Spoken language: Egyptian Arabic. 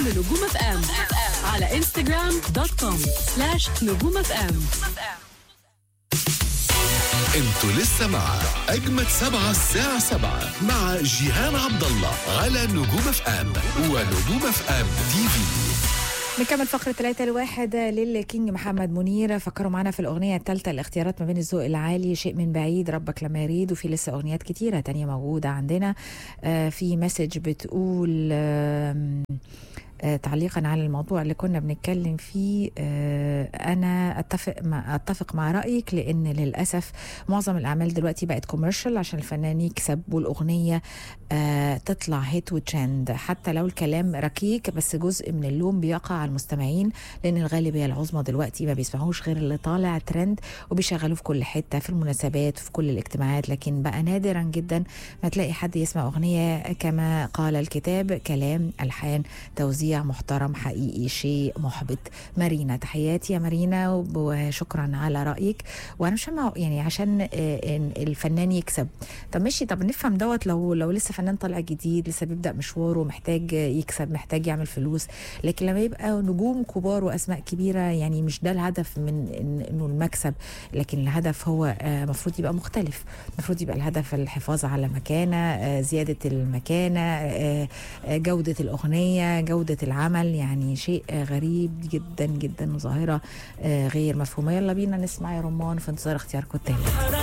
نجوم اف ام على انستغرام دوت كوم سلاش نجوم اف ام انتوا لسه مع اجمد سبعة الساعة سبعة مع جيهان عبد الله على نجوم اف ام ونجوم اف ام تي في نكمل فقرة ثلاثة الواحد للكينج محمد منير فكروا معنا في الأغنية الثالثة الاختيارات ما بين الذوق العالي شيء من بعيد ربك لما يريد وفي لسه أغنيات كتيرة تانية موجودة عندنا آه في مسج بتقول آه آه، تعليقا على الموضوع اللي كنا بنتكلم فيه آه، انا اتفق مع اتفق مع رايك لان للاسف معظم الاعمال دلوقتي بقت كوميرشال عشان الفنان يكسب والاغنيه آه، تطلع هيت وترند حتى لو الكلام ركيك بس جزء من اللوم بيقع على المستمعين لان الغالبيه العظمى دلوقتي ما بيسمعوش غير اللي طالع ترند وبيشغلوه في كل حته في المناسبات في كل الاجتماعات لكن بقى نادرا جدا ما تلاقي حد يسمع اغنيه كما قال الكتاب كلام الحان توزيع محترم حقيقي شيء محبط مارينا تحياتي يا مارينا وشكرا على رايك وانا مش فاهمة يعني عشان آه، إن الفنان يكسب طب ماشي طب نفهم دوت لو لو لسه فنان طالع جديد لسه بيبدا مشواره محتاج يكسب محتاج يعمل فلوس لكن لما يبقى نجوم كبار واسماء كبيره يعني مش ده الهدف من إن- انه المكسب لكن الهدف هو المفروض يبقى مختلف المفروض يبقى الهدف الحفاظ على مكانه آه، زياده المكانه آه، آه، جوده الاغنيه جوده العمل يعني شيء آه، غريب جدا جدا وظاهره آه، غير مفهومه يلا بينا نسمع يا رمان في انتظار اختياركم التاني